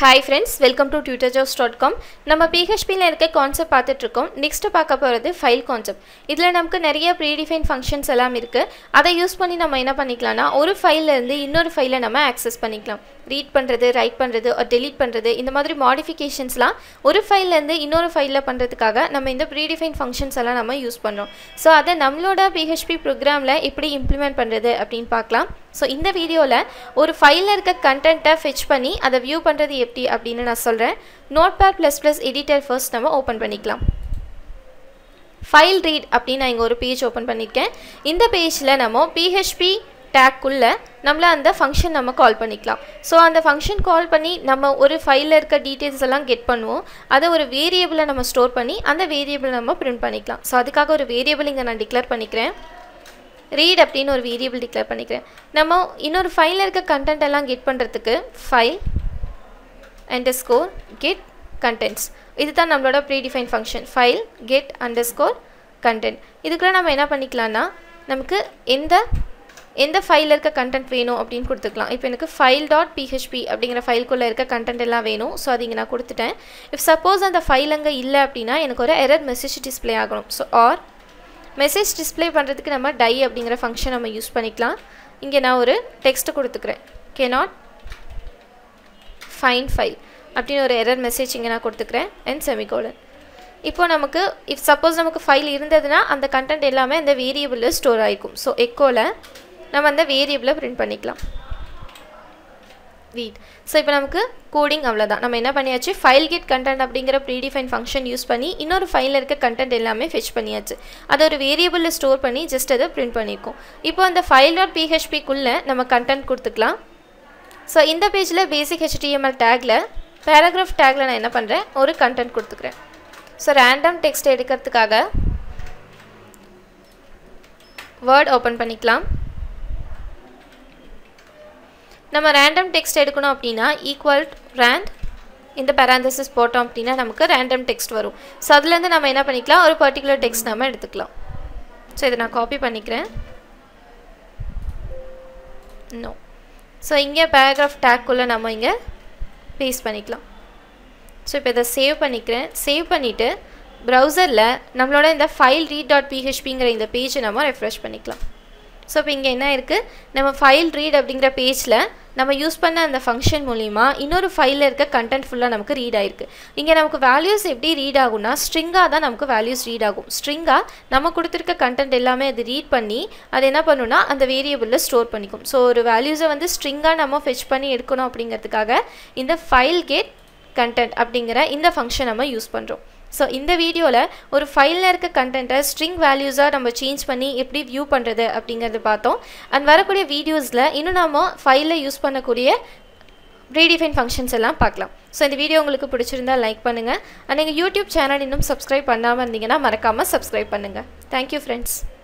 hi friends welcome to tutor jobs dot com நம்ம பிஹெச்பியில் இருக்க கான்செப்ட் பார்த்துட்ருக்கோம் நெக்ஸ்ட்டு பார்க்க போகிறது ஃபைல் கான்செப்ட் இதில் நமக்கு நிறைய ப்ரீடிஃபைன் ஃபங்க்ஷன்ஸ் எல்லாம் இருக்குது அதை யூஸ் பண்ணி நம்ம என்ன பண்ணிக்கலாம்னா ஒரு ஃபைல்லேருந்து இன்னொரு ஃபைலை நம்ம ஆக்சஸ் பண்ணிக்கலாம் ரீட் பண்ணுறது ரைட் பண்ணுறது டெலீட் பண்ணுறது இந்த மாதிரி மாடிஃபிகேஷன்ஸ்லாம் ஒரு ஃபைல்லேருந்து இன்னொரு ஃபைலில் பண்ணுறதுக்காக நம்ம இந்த ப்ரீடிஃபைன் ஃபங்க்ஷன்ஸ் எல்லாம் நம்ம யூஸ் பண்ணுறோம் ஸோ அதை நம்மளோட பிஹெச்பி ப்ரோக்ராமில் எப்படி இம்ப்ளிமெண்ட் பண்ணுறது அப்படின்னு பார்க்கலாம் ஸோ இந்த வீடியோவில் ஒரு ஃபைலில் இருக்க கண்டென்ட்டை ஃபெச் பண்ணி அதை வியூ பண்ணுறது எப்படி அப்படின்னு நான் சொல்கிறேன் notepad plus plus editor first நம்ம ஓப்பன் பண்ணிக்கலாம் ஃபைல் ரீட் அப்படின்னு நான் இங்கே ஒரு பேஜ் ஓப்பன் பண்ணியிருக்கேன் இந்த பேஜில் நம்ம பிஹெச்பி டேக்குள்ளே நம்மள அந்த ஃபங்க்ஷன் நம்ம கால் பண்ணிக்கலாம் ஸோ அந்த ஃபங்க்ஷன் கால் பண்ணி நம்ம ஒரு ஃபைலில் இருக்க டீட்டெயில்ஸ் எல்லாம் கெட் பண்ணுவோம் அதை ஒரு வேரியபிளை நம்ம ஸ்டோர் பண்ணி அந்த வேரியபிளை நம்ம பிரிண்ட் பண்ணிக்கலாம் ஸோ அதுக்காக ஒரு வேரியபிள் இங்கே நான் டிக்ளேர் பண்ணிக்கிறேன் ரீட் அப்படின்னு ஒரு வேரியபிள் டிக்ளேர் பண்ணிக்கிறேன் நம்ம இன்னொரு ஃபைலில் இருக்க கண்டென்ட் எல்லாம் கெட் பண்ணுறதுக்கு file underscore get contents இதுதான் நம்மளோட predefine function file get underscore content இதுக்குள்ள நம்ம என்ன பண்ணிக்கலாம்னா நமக்கு எந்த எந்த ஃபைலில் இருக்க கண்டென்ட் வேணும் அப்படின்னு கொடுத்துக்கலாம் இப்போ எனக்கு ஃபைல் டாட் பிஹெச்பி அப்படிங்கிற ஃபைல்குள்ளே இருக்க கண்டென்ட் எல்லாம் வேணும் ஸோ அது இங்கே நான் கொடுத்துட்டேன் இஃப் சப்போஸ் அந்த ஃபைல் அங்கே இல்லை அப்படின்னா எனக்கு ஒரு எரர் மெசேஜ் டிஸ்பிளே ஆகணும் ஸோ ஆர் மெசேஜ் டிஸ்பிளே பண்ணுறதுக்கு நம்ம டை அப்படிங்கிற ஃபங்க்ஷன் நம்ம யூஸ் பண்ணிக்கலாம் இங்கே நான் ஒரு டெக்ஸ்ட்டு கொடுத்துக்கிறேன் கே நாட் ஃபைன் ஃபைல் அப்படின்னு ஒரு எரர் மெசேஜ் இங்கே நான் கொடுத்துக்கிறேன் அண்ட் செமிகோலன் இப்போ நமக்கு இஃப் சப்போஸ் நமக்கு ஃபைல் இருந்ததுன்னா அந்த கண்டென்ட் எல்லாமே அந்த வேரியபிளில் ஸ்டோர் ஆகிருக்கும் ஸோ எக்கோவில் நம்ம அந்த வேரியபிளை பிரிண்ட் பண்ணிக்கலாம் ரீட் ஸோ இப்போ நமக்கு கோடிங் அவ்வளோதான் நம்ம என்ன பண்ணியாச்சு ஃபைல் கெட் கண்டென்ட் அப்படிங்கிற ப்ரீடிஃபைன் ஃபங்க்ஷன் யூஸ் பண்ணி இன்னொரு ஃபைலில் இருக்க கண்டென்ட் எல்லாமே ஃபெச் பண்ணியாச்சு அதை ஒரு வேரியபிளில் ஸ்டோர் பண்ணி ஜஸ்ட் அதை பிரிண்ட் பண்ணியிருக்கோம் இப்போ அந்த ஃபைல் டாட் பிஹெச்பிக்குள்ளே நம்ம கண்டென்ட் கொடுத்துக்கலாம் ஸோ இந்த பேஜில் பேசிக் ஹெச்டிஎம்எல் டேக்கில் பேராகிராஃப் டேக்கில் நான் என்ன பண்ணுறேன் ஒரு கண்டென்ட் கொடுத்துக்கிறேன் ஸோ ரேண்டம் டெக்ஸ்ட் எடுக்கிறதுக்காக வேர்ட் ஓப்பன் பண்ணிக்கலாம் நம்ம ரேண்டம் டெக்ஸ்ட் எடுக்கணும் அப்படின்னா ஈக்குவல் ரேண்ட் இந்த பேராந்தசிஸ் போட்டோம் அப்படின்னா நமக்கு ரேண்டம் டெக்ஸ்ட் வரும் ஸோ அதுலேருந்து நம்ம என்ன பண்ணிக்கலாம் ஒரு பர்டிகுலர் டெக்ஸ்ட் நம்ம எடுத்துக்கலாம் ஸோ இதை நான் காப்பி பண்ணிக்கிறேன் நோ ஸோ இங்கே பேராகிராஃப் டேக்குள்ளே நம்ம இங்கே பேஸ்ட் பண்ணிக்கலாம் ஸோ இப்போ இதை சேவ் பண்ணிக்கிறேன் சேவ் பண்ணிவிட்டு ப்ரௌசரில் நம்மளோட இந்த ஃபைல் ரீட் டாட் பிஹெச்பிங்கிற இந்த பேஜை நம்ம ரெஃப்ரெஷ் பண்ணிக்கலாம் ஸோ இப்போ இங்கே என்ன இருக்குது நம்ம ஃபைல் ரீட் அப்படிங்கிற பேஜில் நம்ம யூஸ் பண்ண அந்த ஃபங்க்ஷன் மூலிமா இன்னொரு ஃபைலில் இருக்க கண்டென்ட் ஃபுல்லாக நமக்கு ரீட் ஆயிருக்கு இங்கே நமக்கு வேல்யூஸ் எப்படி ரீட் ஆகும்னா ஸ்ட்ரிங்காக தான் நமக்கு வேல்யூஸ் ரீட் ஆகும் ஸ்ட்ரிங்காக நம்ம கொடுத்துருக்க கண்டென்ட் எல்லாமே அது ரீட் பண்ணி அது என்ன பண்ணுன்னா அந்த வேரியபிளில் ஸ்டோர் பண்ணிக்கும் ஸோ ஒரு வேல்யூஸை வந்து ஸ்ட்ரிங்காக நம்ம ஃபெச் பண்ணி எடுக்கணும் அப்படிங்கிறதுக்காக இந்த ஃபைல் கேட் கண்டென்ட் அப்படிங்கிற இந்த ஃபங்க்ஷன் நம்ம யூஸ் பண்ணுறோம் ஸோ இந்த வீடியோவில் ஒரு ஃபைலில் இருக்க கண்டென்ட்டை ஸ்ட்ரிங் வேல்யூஸாக நம்ம சேஞ்ச் பண்ணி எப்படி வியூ பண்ணுறது அப்படிங்கிறது பார்த்தோம் அண்ட் வரக்கூடிய வீடியோஸில் இன்னும் நம்ம ஃபைலில் யூஸ் பண்ணக்கூடிய ரீடிஃபைன் ஃபங்க்ஷன்ஸ் எல்லாம் பார்க்கலாம் ஸோ இந்த வீடியோ உங்களுக்கு பிடிச்சிருந்தா லைக் பண்ணுங்கள் அண்ட் எங்கள் யூடியூப் சேனல் இன்னும் சப்ஸ்கிரைப் பண்ணாமல் இருந்தீங்கன்னா மறக்காமல் சப்ஸ்கிரைப் பண்ணுங்கள் தேங்க்யூ ஃப்ரெண்ட்ஸ்